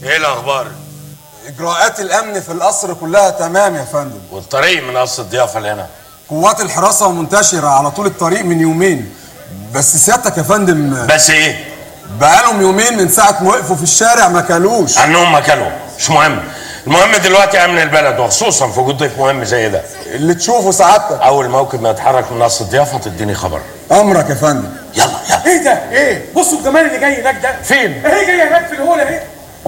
ايه الاخبار اجراءات الامن في القصر كلها تمام يا فندم والطريق من قصر الضيافه لهنا قوات الحراسه منتشره على طول الطريق من يومين بس سيادتك يا فندم بس ايه بقالهم يومين من ساعه ما وقفوا في الشارع ما كلوش عنهم ما كانوا مش مهم المهم دلوقتي امن البلد وخصوصا في وجود ضيف مهم زي ده اللي تشوفه سعادتك اول موكب ما يتحرك من قصر الضيافه تديني خبر امرك يا فندم يلا يلا ايه ده ايه بصوا الجمال اللي جاي هناك ده فين اهي جايه هناك في الهول اهي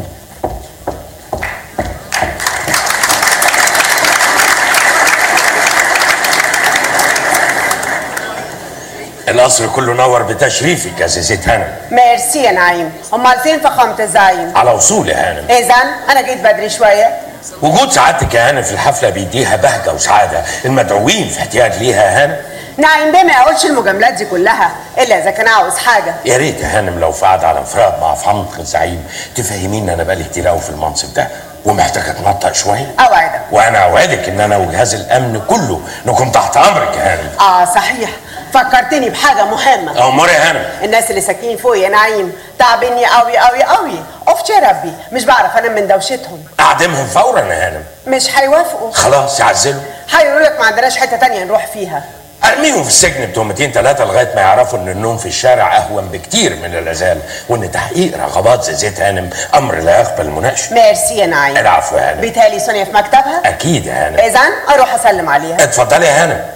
القصر كله نور بتشريفك يا زيزيت هانم ميرسي يا نعيم امال فين فخامه الزعيم على وصول يا هانم اذا انا جيت بدري شويه وجود سعادتك يا هانم في الحفله بيديها بهجه وسعاده المدعوين في احتياج ليها يا هانم نعيم بيه ما يقولش المجاملات دي كلها الا اذا كان عاوز حاجه يا ريت يا هانم لو في قعده على انفراد مع فخامه الزعيم تفهميني انا بقالي كتير قوي في المنصب ده ومحتاج اتنطق شويه اوعدك وانا اوعدك ان انا وجهاز الامن كله نكون تحت امرك يا هانم اه صحيح فكرتني بحاجه مهمه امور يا هانم الناس اللي ساكنين فوق يا نعيم تعبني قوي قوي قوي اوف يا ربي مش بعرف انام من دوشتهم اعدمهم فورا يا هانم مش هيوافقوا خلاص يعزلوا هيقولوا لك ما عندناش حته تانية نروح فيها ارميهم في السجن بتهمتين ثلاثه لغايه ما يعرفوا ان النوم في الشارع اهون بكتير من العزال وان تحقيق رغبات زي زيت هانم امر لا يقبل مناقشه ميرسي يا نعيم العفو يا هانم بيتهيألي سونيا في مكتبها اكيد يا هانم اذا اروح اسلم عليها اتفضلي يا هانم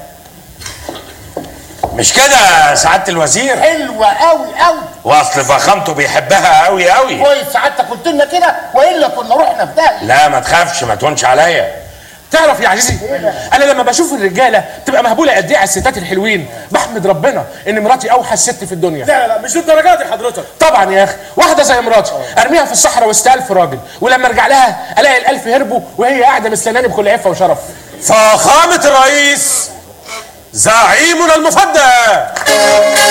مش كده يا سعاده الوزير حلوة قوي قوي واصل فخامته بيحبها قوي قوي كويس سعادتك قلت لنا كده والا كنا رحنا في داهيه لا ما تخافش ما تهونش عليا تعرف يا عزيزي انا لما بشوف الرجاله تبقى مهبوله قد ايه على الستات الحلوين بحمد ربنا ان مراتي اوحش ست في الدنيا لا لا مش للدرجه دي حضرتك طبعا يا اخي واحده زي مراتي ارميها في الصحراء وسط الف راجل ولما ارجع لها الاقي الالف هربوا وهي قاعده مستناني بكل عفه وشرف فخامه الرئيس زعيمنا المفدى